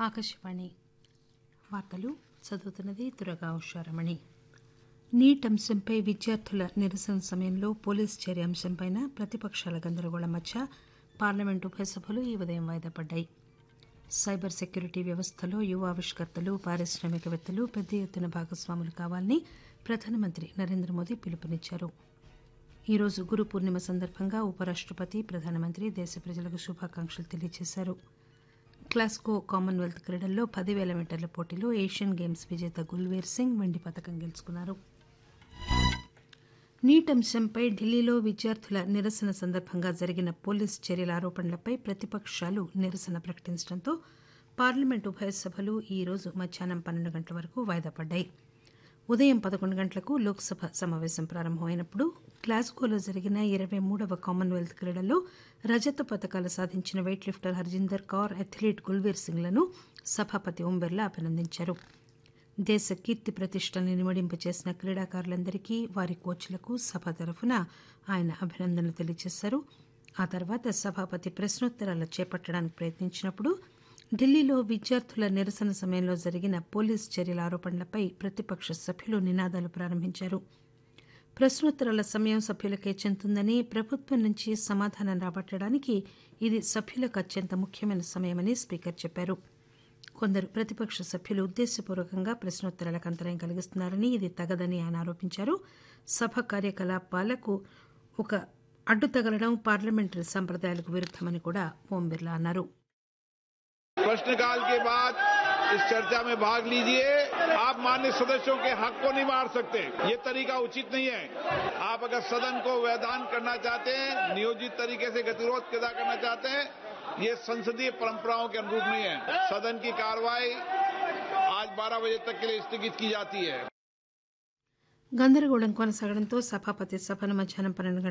ఆకాశవాణి వార్తలు చదువుతున్నది దురగా ఉషారమణి నీట్ అంశంపై విద్యార్థుల నిరసన సమయంలో పోలీసు చర్య అంశంపై ప్రతిపక్షాల గందరగోళం మధ్య పార్లమెంటు ఉభయ సభలు ఈ ఉదయం వాయిదా పడ్డాయి సైబర్ సెక్యూరిటీ వ్యవస్థలో యువ ఆవిష్కర్తలు పారిశ్రామికవేత్తలు పెద్ద ఎత్తున భాగస్వాములు కావాలని ప్రధానమంత్రి నరేంద్ర మోదీ పిలుపునిచ్చారు ఈరోజు గురు పూర్ణిమ సందర్భంగా ఉపరాష్టపతి ప్రధానమంత్రి దేశ ప్రజలకు శుభాకాంక్షలు తెలియజేశారు గ్లాస్గో కామన్వెల్త్ క్రీడల్లో పదివేల మీటర్ల పోటీలో ఏషియన్ గేమ్స్ విజేత గుల్వీర్ సింగ్ వెండి పథకం గెలుచుకున్నారు నీట్ అంశంపై ఢిల్లీలో విద్యార్థుల నిరసన సందర్భంగా జరిగిన పోలీసు చర్యల ఆరోపణలపై ప్రతిపక్షాలు నిరసన ప్రకటించడంతో పార్లమెంటు ఉభయ సభలు ఈ రోజు మధ్యాహ్నం పన్నెండు గంటల వరకు వాయిదా పడ్డాయి ఉదయం పదకొండు గంటలకు లోక్సభ సమావేశం ప్రారంభమైనప్పుడు గ్లాస్గోలో జరిగిన ఇరవై మూడవ కామన్వెల్త్ క్రీడల్లో రజత పథకాలు సాధించిన weightlifter Harjinder Kaur athlete Gulveer సింగ్లను సభాపతి ఓం బిర్లా అభినందించారు దేశ కీర్తి ప్రతిష్టల్ని నిమడింపు చేసిన క్రీడాకారులందరికీ వారి కోచ్లకు సభ తరఫున ఆయన అభినందనలు తెలియజేశారు ఆ తర్వాత సభాపతి ప్రశ్నోత్తరాలు చేపట్టడానికి ప్రయత్నించినప్పుడు ఢిల్లీలో విద్యార్థుల నిరసన సమయంలో జరిగిన పోలీసు చర్యల ఆరోపణలపై ప్రతిపక్ష సభ్యులు నినాదాలు ప్రారంభించారు ప్రశ్నోత్తరాల సమయం సభ్యులకే చెందుతుందని ప్రభుత్వం నుంచి సమాధానం రాబట్టడానికి ఇది సభ్యులకు అత్యంత ముఖ్యమైన సమయమని స్పీకర్ చెప్పారు కొందరు ప్రతిపక్ష సభ్యులు ఉద్దేశపూర్వకంగా ప్రశ్నోత్తరాలకు అంతరాయం కలిగిస్తున్నారని ఇది తగదని ఆయన ఆరోపించారు సభ కార్యకలాపాలకు ఒక అడ్డు తగలడం పార్లమెంటరీ సంప్రదాయాలకు విరుద్దమని కూడా ఓం బిర్లా అన్నారు प्रश्नकाल के बाद इस चर्चा में भाग लीजिए आप मान्य सदस्यों के हक को नहीं मार सकते ये तरीका उचित नहीं है आप अगर सदन को वैधान करना चाहते हैं नियोजित तरीके से गतिरोध पैदा करना चाहते हैं ये संसदीय परंपराओं के अनुरूप नहीं है सदन की कार्रवाई आज 12 बजे तक के लिए स्थगित की जाती है గందరగోళం కొనసాగడంతో సభాపతి సభను మధ్యాహ్నం పన్నెండు